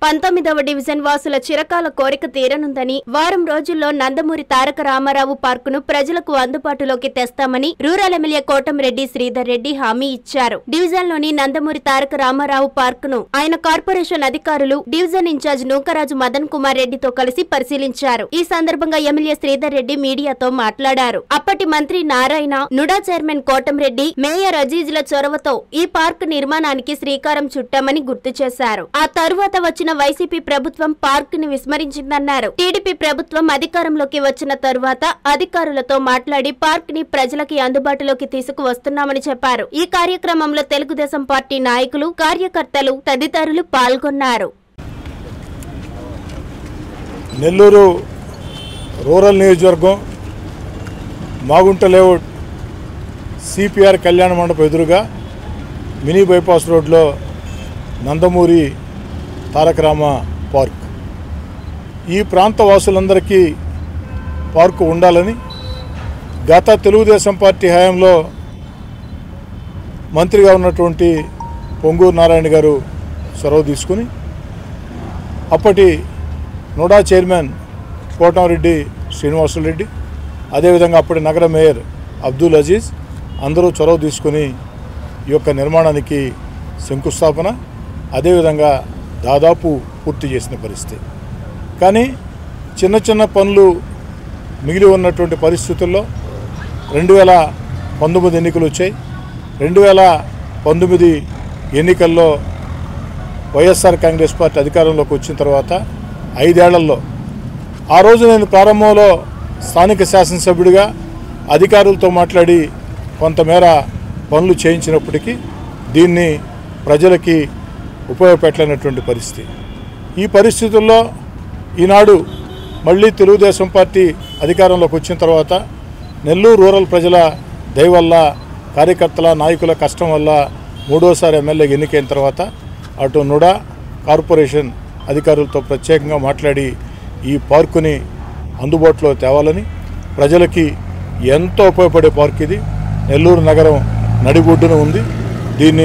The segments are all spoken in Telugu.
పంతొమ్మిదవ డివిజన్ వాసుల చిరకాల కోరిక తీరనుందని వారం రోజుల్లో నందమూరి తారక రామారావు పార్కును ప్రజలకు అందుబాటులోకి తెస్తామని రూరల్ ఎమ్మెల్యే కోటంరెడ్డి శ్రీధర్ రెడ్డి హామీ ఇచ్చారు డివిజన్లోని నందమూరి తారక రామారావు పార్కును ఆయన కార్పొరేషన్ అధికారులు డివిజన్ ఇన్ఛార్జ్ నూకరాజు మదన్ కుమార్ రెడ్డితో కలిసి పరిశీలించారు ఈ సందర్భంగా ఎమ్మెల్యే శ్రీధర్ రెడ్డి మీడియాతో మాట్లాడారు అప్పటి మంత్రి Narayana NUDA chairman Kotamreddy mayor అజీజ్ల చొరవతో ఈ పార్కు నిర్మాణానికి శ్రీకారం చుట్టామని గుర్తు చేశారు ఆ తరువాత వచ్చిన వైసీపీ ప్రభుత్వం పార్క్ ని విస్మరించిందన్నారు టీడీపీ ప్రభుత్వం అధికారంలోకి వచ్చిన తరువాత అధికారులతో మాట్లాడి పార్క్ ని ప్రజలకి అందుబాటులోకి తీసుకువస్తున్నామని చెప్పారు ఈ కార్యక్రమంలో తెలుగుదేశం పార్టీ నాయకులు కార్యకర్తలు తదితరులు పాల్గొన్నారు నెల్లూరు రూరల్ నియోజకవర్గం మాగుంట లేఅవుట్ సిపిఆర్ కళ్యాణ మండపం ఎదురుగా మినీ బైపాస్ రోడ్లో నందమూరి తారక రామ పార్క్ ఈ ప్రాంత వాసులందరికీ పార్కు ఉండాలని గత తెలుగుదేశం పార్టీ హయాంలో మంత్రిగా ఉన్నటువంటి పొంగూరు నారాయణ గారు చొరవ తీసుకుని అప్పటి నోడా చైర్మన్ కోటంరెడ్డి శ్రీనివాసులరెడ్డి అదేవిధంగా అప్పటి నగర మేయర్ అబ్దుల్ అజీజ్ అందరూ చొరవ తీసుకుని ఈ యొక్క నిర్మాణానికి శంకుస్థాపన అదేవిధంగా దాదాపు పూర్తి చేసిన పరిస్థితి కానీ చిన్న చిన్న పనులు మిగిలి ఉన్నటువంటి పరిస్థితుల్లో రెండు వేల పంతొమ్మిది ఎన్నికలు వచ్చాయి రెండు వేల పంతొమ్మిది ఎన్నికల్లో వైఎస్ఆర్ కాంగ్రెస్ పార్టీ అధికారంలోకి వచ్చిన తర్వాత ఐదేళ్లలో ఆ రోజు నేను ప్రారంభంలో స్థానిక శాసనసభ్యుడిగా అధికారులతో మాట్లాడి కొంతమేర పనులు చేయించినప్పటికీ దీన్ని ప్రజలకి ఉపయోగపెట్టలేనటువంటి పరిస్థితి ఈ పరిస్థితుల్లో ఈనాడు మళ్ళీ తెలుగుదేశం పార్టీ అధికారంలోకి వచ్చిన తర్వాత నెల్లూరు రూరల్ ప్రజల దయ వల్ల కార్యకర్తల నాయకుల కష్టం వల్ల మూడోసారి ఎమ్మెల్యే ఎన్నికైన తర్వాత అటు నుడా కార్పొరేషన్ అధికారులతో ప్రత్యేకంగా మాట్లాడి ఈ పార్కుని అందుబాటులో తేవాలని ప్రజలకి ఎంతో ఉపయోగపడే పార్క్ ఇది నెల్లూరు నగరం నడిబొడ్డున ఉంది దీన్ని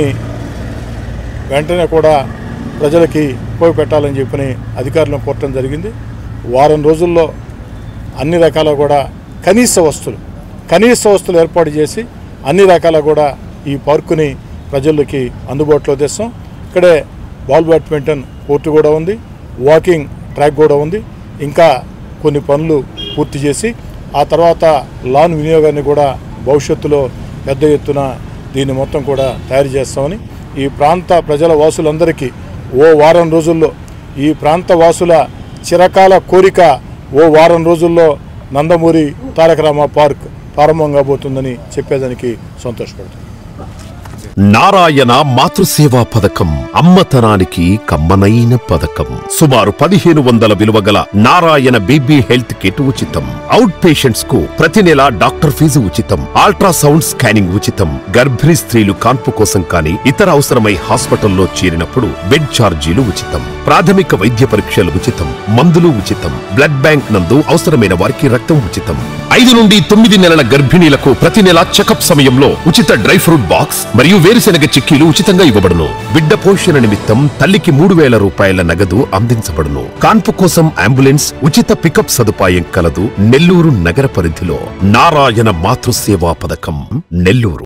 వెంటనే కూడా ప్రజలకి ఉపయోగపెట్టాలని చెప్పని అధికారులను కోరటం జరిగింది వారం రోజుల్లో అన్ని రకాల కూడా కనీస వస్తువులు కనీస వస్తువులు ఏర్పాటు చేసి అన్ని రకాల కూడా ఈ పార్కుని ప్రజలకి అందుబాటులో తెస్తాం ఇక్కడే బాల్ బ్యాడ్మింటన్ కోర్టు కూడా ఉంది వాకింగ్ ట్రాక్ కూడా ఉంది ఇంకా కొన్ని పనులు పూర్తి చేసి ఆ తర్వాత లాన్ వినియోగాన్ని కూడా భవిష్యత్తులో పెద్ద ఎత్తున దీన్ని మొత్తం కూడా తయారు చేస్తామని ఈ ప్రాంత ప్రజల వాసులందరికీ ఓ వారం రోజుల్లో ఈ ప్రాంత వాసుల చిరకాల కోరిక ఓ వారం రోజుల్లో నందమూరి తారక రామ పార్క్ ప్రారంభం కాబోతుందని చెప్పేదానికి సంతోషపడుతుంది నారాయణ మాతృసేవా పథకం అమ్మతనానికి కమ్మనైన పథకం సుమారు పదిహేను వందల విలువ గల నారాయణ బీబీ హెల్త్ కిట్ ఉచితం అవుట్ పేషెంట్స్ కు ప్రతి నెల డాక్టర్ ఫీజు ఉచితం అల్ట్రాసౌండ్ స్కానింగ్ ఉచితం గర్భిణీ స్త్రీలు కాన్పు కోసం కానీ ఇతర అవసరమై హాస్పిటల్లో చేరినప్పుడు బెడ్ ఛార్జీలు ఉచితం ప్రాథమిక వైద్య పరీక్షలు ఉచితం మందులు ఉచితం బ్లడ్ బ్యాంక్ నందు అవసరమైన వారికి రక్తం ఉచితం ఐదు నుండి తొమ్మిది నెలల గర్భిణీలకు ప్రతి నెల చెకప్ సమయంలో ఉచిత డ్రై ఫ్రూట్ బాక్స్ మరియు వేరుశెనగ చిక్కీలు ఉచితంగా ఇవ్వబడును బిడ్డ పోషణ నిమిత్తం తల్లికి మూడు వేల రూపాయల నగదు అందించబడును కాన్పు కోసం అంబులెన్స్ ఉచిత పికప్ సదుపాయం కలదు నెల్లూరు నగర పరిధిలో నారాయణ మాతృసేవా పథకం నెల్లూరు